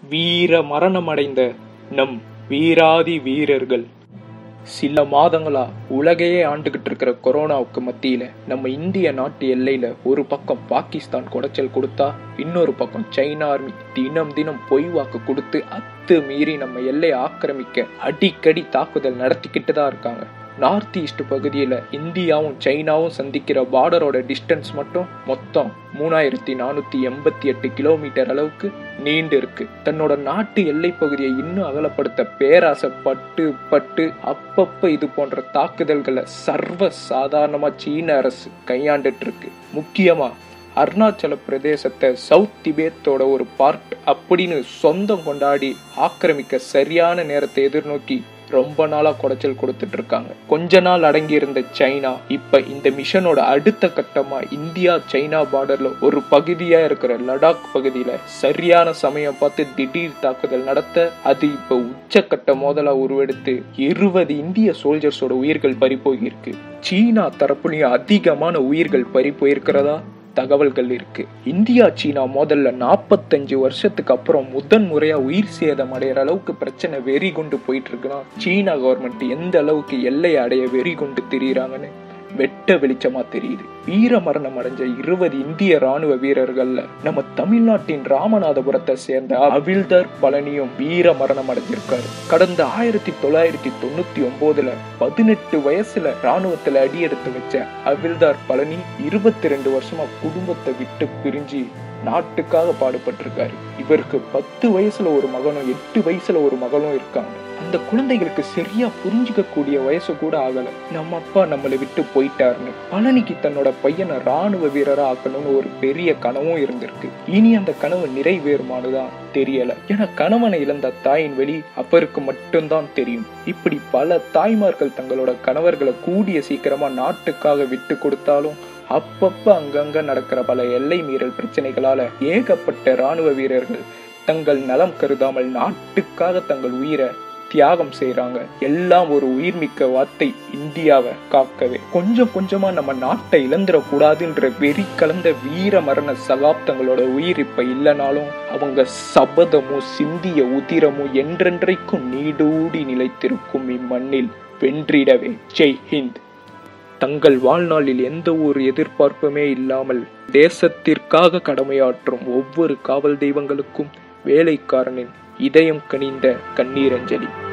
வீர மரணமடைந்த நம் வீராதி வீரர்கள் சில மாதங்களா உலகையே ஆண்டுகிட்டு இருக்கிற கொரோனாவுக்கு மத்தியில நம்ம இந்திய நாட்டு எல்லையில ஒரு பக்கம் பாகிஸ்தான் குடைச்சல் கொடுத்தா இன்னொரு பக்கம் சைனா ஆர்மி தினம் தினம் பொய் வாக்கு கொடுத்து அத்து மீறி நம்ம எல்லையை ஆக்கிரமிக்க அடிக்கடி தாக்குதல் நடத்திக்கிட்டு தான் இருக்காங்க நார்த் ஈஸ்ட் பகுதியில் இந்தியாவும் சைனாவும் சந்திக்கிற பார்டரோட டிஸ்டன்ஸ் மட்டும் மொத்தம் மூணாயிரத்தி நானூத்தி எண்பத்தி எட்டு கிலோமீட்டர் அளவுக்கு நீண்டு இருக்கு தன்னோட நாட்டு எல்லை பகுதியை இன்னும் அகலப்படுத்த பேராசைப்பட்டு பட்டு அப்பப்ப இது போன்ற தாக்குதல்களை சர்வ சாதாரணமா சீன அரசு கையாண்டுட்டு இருக்கு முக்கியமா அருணாச்சல பிரதேசத்தை சவுத் திபேத்தோட ஒரு பார்ட் அப்படின்னு சொந்தம் கொண்டாடி ஆக்கிரமிக்க சரியான நேரத்தை எதிர்நோக்கி ரொம்ப நாளா குடைச்சல் கொடுத்துட்டு இருக்காங்க கொஞ்ச நாள் அடங்கி இருந்த சைனா இப்ப இந்த மிஷனோட அடுத்த கட்டமா இந்தியா சைனா பார்டர்ல ஒரு பகுதியா இருக்கிற லடாக் பகுதியில சரியான சமயம் பார்த்து திடீர் தாக்குதல் நடத்த அது இப்ப உச்சக்கட்ட மோதலா உருவெடுத்து இருபது இந்திய சோல்ஜர்ஸோட உயிர்கள் பறி போயிருக்கு சீனா தரப்புலயும் அதிகமான உயிர்கள் பறி போயிருக்கிறதா தகவல்கள் இருக்கு இந்தியா சீனா மோதல்ல நாற்பத்தஞ்சு வருஷத்துக்கு அப்புறம் முதன் முறையா உயிர் சேதம் அடைகிற அளவுக்கு பிரச்சனை வெறி கொண்டு போயிட்டு இருக்குன்னா சீனா கவர்மெண்ட் எந்த அளவுக்கு எல்லையை அடைய வெறி கொண்டு திரியிறாங்கன்னு வெட்ட வெளிச்சமா தெரியுது வீர மரணம் அடைஞ்ச இருபது இந்திய ராணுவ வீரர்கள்ல நம்ம தமிழ்நாட்டின் ராமநாதபுரத்தை சேர்ந்த அவில்தர் பழனியும் வீர மரணம் அடைஞ்சிருக்காரு கடந்த ஆயிரத்தி தொள்ளாயிரத்தி தொண்ணூத்தி ஒன்பதுல பதினெட்டு வயசுல ராணுவத்துல அடியெடுத்து வச்ச அவில்தார் பழனி இருபத்தி ரெண்டு வருஷமா குடும்பத்தை விட்டு பிரிஞ்சு நாட்டுக்காக பாடுபட்டிருக்காரு இவருக்கு பத்து வயசுல ஒரு மகனும் எட்டு வயசுல ஒரு மகளும் இருக்காங்க அந்த குழந்தைகளுக்கு சரியா புரிஞ்சுக்க கூடிய வயசு கூட ஆகல நம்ம அப்பா நம்மளை விட்டு போயிட்டாருன்னு பழனிக்கு தன்னோட பையனை ராணுவ வீரரா ஆக்கணும்னு ஒரு பெரிய கனவும் இருந்திருக்கு இனி அந்த கனவு நிறைவேறுமானுதான் தெரியல ஏன்னா கணவனை இழந்த தாயின் வெளி அவருக்கு மட்டும்தான் தெரியும் இப்படி பல தாய்மார்கள் தங்களோட கணவர்களை கூடிய சீக்கிரமா நாட்டுக்காக விட்டு கொடுத்தாலும் அப்பப்ப அங்கங்க நடக்கிற பல எல்லை மீறல் பிரச்சனைகளால ஏகப்பட்ட ராணுவ வீரர்கள் தங்கள் நலம் கருதாமல் நாட்டுக்காக தங்கள் உயிரை தியாகம் செய்யறாங்க எல்லாம் ஒரு உயிர்மிக்க வார்த்தை இந்தியாவை காக்கவே கொஞ்சம் கொஞ்சமா நம்ம நாட்டை இழந்துடக்கூடாதுன்ற வெறி கலந்த வீர மரண சகாப்தங்களோட உயிர் இப்ப இல்லைனாலும் அவங்க சபதமும் சிந்திய உதிரமும் என்றென்றைக்கும் நீடூடி நிலைத்திருக்கும் இம்மண்ணில் வென்றிடவே ஜெய் ஹிந்த் தங்கள் வாழ்நாளில் எந்த ஒரு எதிர்பார்ப்புமே இல்லாமல் தேசத்திற்காக கடமையாற்றும் ஒவ்வொரு காவல் தெய்வங்களுக்கும் வேலைக்காரனின் இதயம் கனிந்த கண்ணீரஞ்சலி